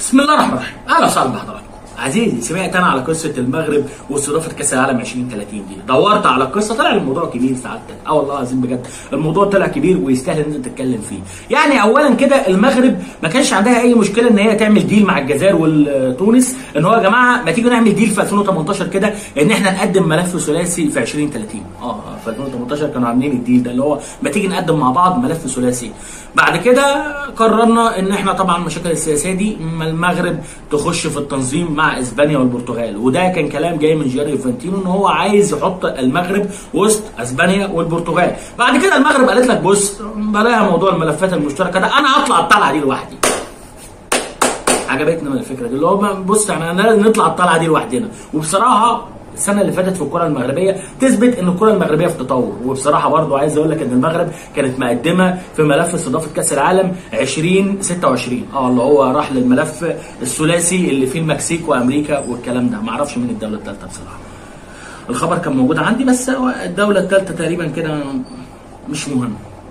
بسم الله الرحمن الرحيم اهلا وسهلا بحضراتكم عزيزي سمعت انا على قصه المغرب واستضافه كاس العالم 2030 دي دورت على القصه طلع الموضوع كبير سعادتك اه والله العظيم بجد الموضوع طلع كبير ويستاهل ان انت تتكلم فيه يعني اولا كده المغرب ما كانش عندها اي مشكله ان هي تعمل ديل مع الجزائر وتونس ان هو يا جماعه ما تيجوا نعمل ديل في 2018 كده ان احنا نقدم ملف ثلاثي في 2030 اه في 2018 كانوا عاملين الديل ده اللي هو ما تيجي نقدم مع بعض ملف ثلاثي بعد كده قررنا ان احنا طبعا المشاكل السياسيه دي اما المغرب تخش في التنظيم مع اسبانيا والبرتغال وده كان كلام جاي من جيري انفانتينو ان هو عايز يحط المغرب وسط اسبانيا والبرتغال بعد كده المغرب قالت لك بص بلاها موضوع الملفات المشتركه ده انا هطلع الطلعه دي لوحدي عجبتنا من الفكره دي اللي هو بص احنا لازم نطلع الطلعه دي لوحدنا وبصراحه السنه اللي فاتت في الكره المغربيه تثبت ان الكره المغربيه في تطور وبصراحه برضو عايز اقول لك ان المغرب كانت مقدمه في ملف استضافه كاس العالم 2026 اه اللي هو راح للملف الثلاثي اللي فيه المكسيك وامريكا والكلام ده ما اعرفش مين الدوله الثالثه بصراحه الخبر كان موجود عندي بس الدوله الثالثه تقريبا كده مش مهم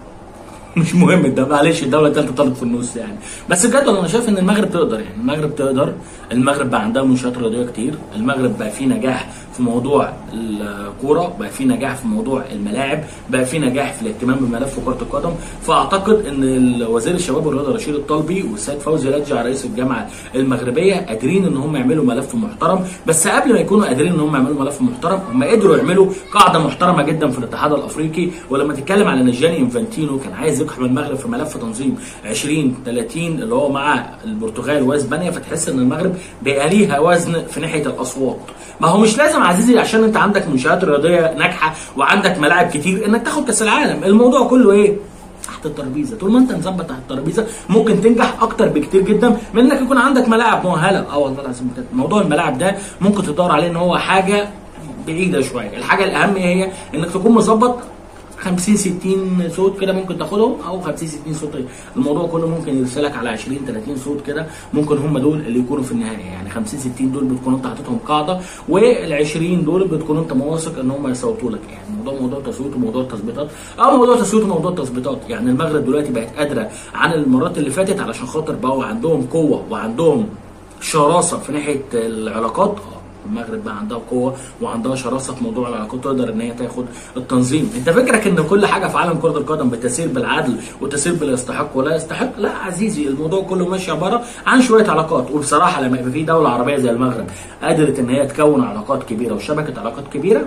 مش مهم ده معلش الدوله الثالثه طلعت في النص يعني بس بجد انا شايف ان المغرب تقدر يعني المغرب تقدر المغرب بقى عندها منشات رياضيه كتير المغرب بقى فيه نجاح في موضوع الكوره بقى فيه نجاح في موضوع الملاعب بقى فيه نجاح في الاهتمام بملف كره القدم فاعتقد ان وزير الشباب والرياضه رشيد الطلبي والسيد فوزي رجع رئيس الجامعه المغربيه قادرين ان هم يعملوا ملف محترم بس قبل ما يكونوا قادرين ان هم يعملوا ملف محترم هم قدروا يعملوا قاعده محترمه جدا في الاتحاد الافريقي ولما تتكلم على نجاني انفانتينو كان عايز يقحم المغرب في ملف تنظيم 20 30 اللي هو مع البرتغال واسبانيا فتحس ان المغرب بقى ليها وزن في ناحيه الاصوات ما هو مش لازم عزيزي عشان انت عندك منشات رياضيه ناجحه وعندك ملاعب كتير انك تاخد كاس العالم الموضوع كله ايه تحت الترابيزه طول ما انت مظبط تحت الترابيزه ممكن تنجح اكتر بكتير جدا من انك يكون عندك ملاعب مؤهله اه والله العظيم موضوع الملاعب ده ممكن تدور عليه ان هو حاجه بعيده شويه الحاجه الاهم هي انك تكون مظبط 50 60 صوت كده ممكن تاخدهم او 50 60 صوت الموضوع كله ممكن يرسلك على 20 30 صوت كده ممكن هم دول اللي يكونوا في النهايه يعني 50 60 دول بتكون انت حاططهم قاعده وال 20 دول بتكون انت واثق ان هم يصوتوا لك يعني موضوع موضوع تصويت وموضوع تظبيطات او موضوع تصويت وموضوع تظبيطات يعني المغرب دلوقتي بقت قادره عن المرات اللي فاتت علشان خاطر بقوا عندهم قوه وعندهم شراسه في ناحيه العلاقات المغرب بقى عندها قوه وعندها شراسه في موضوع العلاقات تقدر ان هي تاخد التنظيم انت فكرك ان كل حاجه في عالم كره القدم بتسير بالعدل وتسير باليستحق ولا يستحق لا عزيزي الموضوع كله ماشي عباره عن شويه علاقات وبصراحه لما يبقى في دوله عربيه زي المغرب قدرت ان هي تكون علاقات كبيره وشبكه علاقات كبيره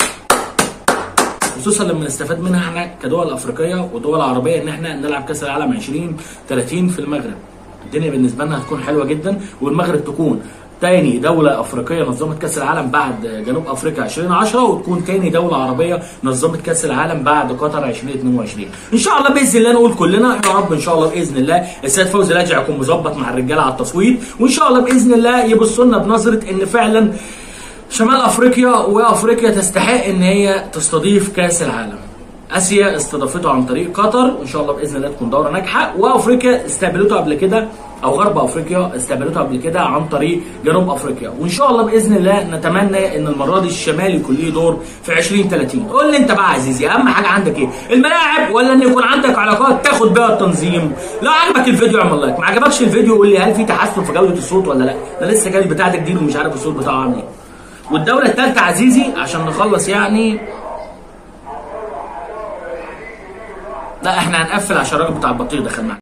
خصوصا لما نستفاد منها احنا كدول افريقيه ودول عربيه ان احنا نلعب كاس العالم 20 30 في المغرب الدنيا بالنسبه لنا هتكون حلوه جدا والمغرب تكون تاني دولة أفريقية نظمت كأس العالم بعد جنوب أفريقيا 2010 وتكون تاني دولة عربية نظمت كأس العالم بعد قطر 2022 إن شاء الله بإذن الله نقول كلنا يا رب إن شاء الله بإذن الله السيد فوزي لاجع يكون مظبط مع الرجالة على التصويت وإن شاء الله بإذن الله يبصوا لنا بنظرة إن فعلا شمال أفريقيا وأفريقيا تستحق إن هي تستضيف كأس العالم اسيا استضافته عن طريق قطر وان شاء الله باذن الله تكون دوره ناجحه وافريقيا استقبلته قبل كده او غرب افريقيا استقبلته قبل كده عن طريق جنوب افريقيا وان شاء الله باذن الله نتمنى ان المره دي الشمال يكون ليه دور في 2030 قول لي انت بقى عزيزي اهم حاجه عندك ايه الملاعب ولا ان يكون عندك علاقات تاخد بيها التنظيم لو عجبك الفيديو اعمل لايك ما عجبكش الفيديو قول لي هل في تحسن في جوده الصوت ولا لا انا لسه جاي بتاعتك جديد ومش عارف الصوت بتاعه عامل ايه والدوله الثالثه عزيزي عشان نخلص يعني لا احنا هنقفل عشان الراجل بتاع البطيخ دخل معانا